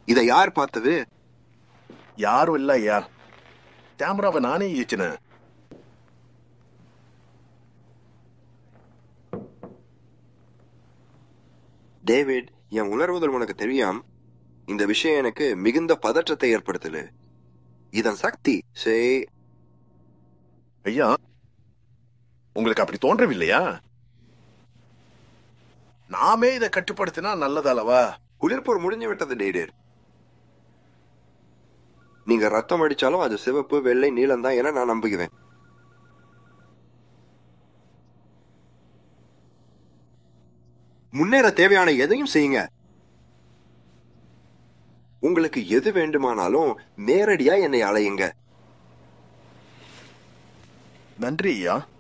இதை யார் பார்த்தது யாரும் இல்ல ஐயா கேமராவை நானே ஈச்சினேன் டேவிட் என் உணர்வுகள் உனக்கு தெரியாம் இந்த விஷயம் எனக்கு மிகுந்த பதற்றத்தை ஏற்படுத்தல இதன் சக்தி சே ஐயா உங்களுக்கு அப்படி தோன்றவில்லையா நாமே இதை கட்டுப்படுத்தினா நல்லதல்லவா குளிர்போர் முடிஞ்சு விட்டது டேவிட் நீங்க ரத்தம் அடிச்சாலும் அது சிவப்பு வெள்ளை நீலம் தான் என நான் நம்புகிறேன் முன்னேற தேவையான எதையும் செய்யுங்க உங்களுக்கு எது வேண்டுமானாலும் நேரடியா என்னை அலையுங்க நன்றி ஐயா